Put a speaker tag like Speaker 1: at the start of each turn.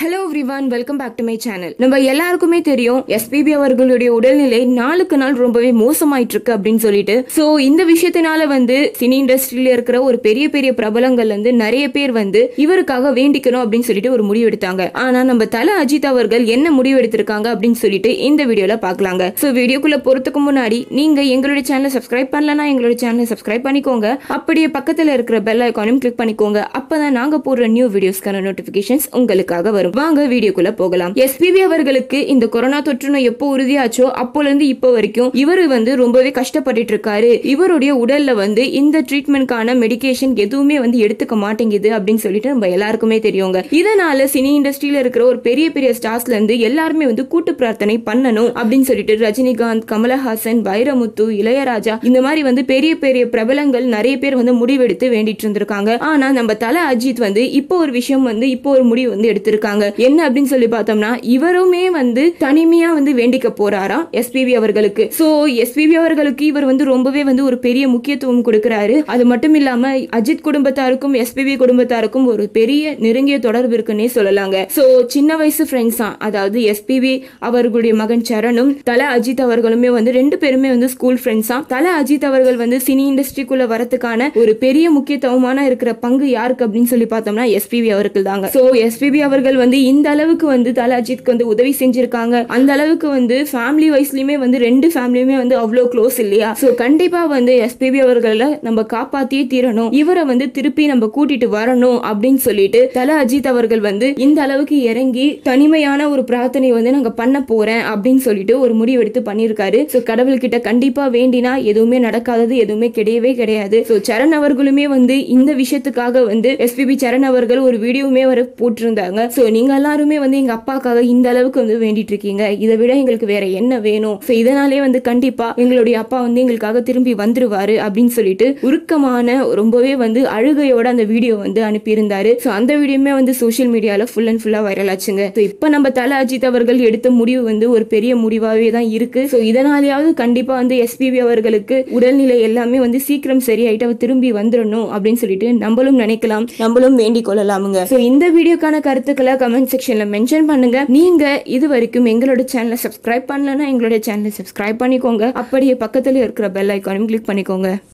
Speaker 1: hello everyone welcome back to my channel நம்ம எல்லாருக்குமே தெரியும் எஸ்பிபி அவர்களுடைய உடல்நிலை நாளுக்கு நாள் ரொம்பவே மோசமாயிட்டு இருக்கு அப்படின்னு சொல்லிட்டு சோ இந்த விஷயத்தினால வந்து சினி இண்டஸ்ட்ரியில இருக்கிற ஒரு பெரிய பெரிய பிரபலங்கள்ல இருந்து நிறைய பேர் வந்து இவருக்காக வேண்டிக்கணும் அப்படின்னு சொல்லிட்டு ஒரு முடிவு எடுத்தாங்க ஆனா நம்ம தல அஜித் அவர்கள் என்ன முடிவு எடுத்திருக்காங்க அப்படின்னு சொல்லிட்டு இந்த வீடியோல பார்க்கலாங்க சோ வீடியோக்குள்ள போறதுக்கு முன்னாடி நீங்க எங்களுடைய சேனலை சப்ஸ்கிரைப் பண்ணலனா எங்களுடைய சேனலை சப்ஸ்கிரைப் பண்ணிக்கோங்க அப்படியே பக்கத்துல இருக்கிற பெல் ஐக்கானும் கிளிக் பண்ணிக்கோங்க அப்பதான் நாங்க போடுற நியூ வீடியோஸ்க்கான நோட்டிபிகேஷன்ஸ் உங்களுக்காக வரும் வாங்க வீடியோக்குள்ள போகலாம் எஸ்பிபி அவர்களுக்கு இந்த கொரோனா தொற்று நோய் எப்போ உறுதியாச்சோ அப்போல இருந்து இப்போ வரைக்கும் இவர் வந்து ரொம்பவே கஷ்டப்பட்டுட்டு இருக்காரு இவருடைய உடல்ல வந்து இந்த ட்ரீட்மெண்ட்கான மெடிகேஷன் எதுவுமே வந்து எடுத்துக்க மாட்டேங்குது அப்படின்னு சொல்லிட்டு நம்ம எல்லாருக்குமே தெரியுங்க இதனால சினி இண்டஸ்ட்ரியில இருக்கிற ஒரு பெரிய பெரிய ஸ்டார்ஸ்ல இருந்து எல்லாருமே வந்து கூட்டு பிரார்த்தனை பண்ணணும் அப்படின்னு சொல்லிட்டு ரஜினிகாந்த் கமலஹாசன் வைரமுத்து இளையராஜா இந்த மாதிரி வந்து பெரிய பெரிய பிரபலங்கள் நிறைய பேர் வந்து முடிவெடுத்து வேண்டிட்டு இருந்திருக்காங்க ஆனா நம்ம தல அஜித் வந்து இப்போ ஒரு விஷயம் வந்து இப்போ ஒரு முடிவு வந்து எடுத்திருக்காங்க என்ன அப்படின்னு சொல்லி பார்த்தோம்னா இவருமே வந்து தனிமையா வந்து வேண்டிக்க போறாராம் எஸ்பிபி அவர்களுக்கு சோ எஸ்பிபி அவர்களுக்கு இவர் வந்து ரொம்பவே வந்து ஒரு பெரிய முக்கியத்துவம் கொடுக்கிறாரு அது மட்டும் இல்லாம அஜித் குடும்பத்தாருக்கும் எஸ்பிபி குடும்பத்தாருக்கும் ஒரு பெரிய நெருங்கிய தொடர்பு இருக்குன்னே சொல்லலாங்க சோ சின்ன வயசு ஃப்ரெண்ட்ஸ் தான் அதாவது எஸ்பிபி அவர்களுடைய மகன் சரணும் தல அஜித் அவர்களுமே வந்து ரெண்டு பேருமே வந்து ஸ்கூல் ஃப்ரெண்ட்ஸ் தான் தல அஜித் அவர்கள் வந்து சினி இண்டஸ்ட்ரிக்குள்ள வரதுக்கான ஒரு பெரிய முக்கியத்துவமான இருக்கிற பங்கு யாருக்கு அப்படின்னு சொல்லி பார்த்தோம்னா எஸ்பிபி அவர்கள் தாங்க சோ எஸ்பிபி அவர்கள் வந்து இந்த அளவுக்கு வந்து தல அஜித்க்கு வந்து உதவி செஞ்சிருக்காங்க அந்த அளவுக்கு வந்து ஃபேமிலி வைஸ்லயுமே வந்து ரெண்டு ஃபேமிலியுமே வந்து அவ்வளோ க்ளோஸ் இல்லையா சோ கண்டிப்பா வந்து எஸ்பிபி அவர்களை நம்ம காப்பாத்தியே தீரணும் இவரை வந்து திருப்பி நம்ம கூட்டிட்டு வரணும் அப்படின்னு சொல்லிட்டு தல அஜித் அவர்கள் வந்து இந்த அளவுக்கு இறங்கி தனிமையான ஒரு பிரார்த்தனை வந்து நாங்க பண்ண போறேன் அப்படின்னு சொல்லிட்டு ஒரு முடிவு எடுத்து பண்ணியிருக்காரு சோ கடவுள்கிட்ட கண்டிப்பா வேண்டினா எதுவுமே நடக்காதது எதுவுமே கிடையவே கிடையாது சோ சரண் அவர்களுமே வந்து இந்த விஷயத்துக்காக வந்து எஸ்பிபி சரண் அவர்கள் ஒரு வீடியோவுமே வர போட்டிருந்தாங்க சோ நீங்க எல்லாருமே வந்து எங்க அப்பாக்காக இந்த அளவுக்கு வந்து வேண்டிட்டு இருக்கீங்க இதை விட எங்களுக்கு வேற என்ன வேணும் சோ இதனாலே வந்து கண்டிப்பா எங்களுடைய அப்பா வந்து எங்களுக்காக திரும்பி வந்துருவாரு அப்படின்னு சொல்லிட்டு உருக்கமான ரொம்பவே வந்து அழுகையோட அந்த வீடியோ வந்து அனுப்பியிருந்தாரு சோ அந்த வீடியோமே வந்து சோஷியல் மீடியால ஃபுல் அண்ட் ஃபுல்லா வைரல் ஆச்சுங்க ஸோ இப்போ நம்ம தல அஜித் அவர்கள் எடுத்த முடிவு வந்து ஒரு பெரிய முடிவாகவே தான் இருக்கு ஸோ இதனாலேயாவது கண்டிப்பா வந்து எஸ்பிபி அவர்களுக்கு உடல்நிலை எல்லாமே வந்து சீக்கிரம் சரியாயிட்டு அவர் திரும்பி வந்துடணும் அப்படின்னு சொல்லிட்டு நம்மளும் நினைக்கலாம் நம்மளும் வேண்டிக் கொள்ளலாமுங்க ஸோ இந்த வீடியோக்கான கருத்துக்களை கமெண்ட் செக்ஷன்ல மென்ஷன் பண்ணுங்க நீங்க இது வரைக்கும் எங்களோட சேனலை சப்ஸ்கிரைப் பண்ணலன்னா எங்களோட சேனலை சப்ஸ்கிரைப் பண்ணிக்கோங்க அப்படியே பக்கத்துல இருக்கிற பெல் ஐக்கானும் கிளிக் பண்ணிக்கோங்க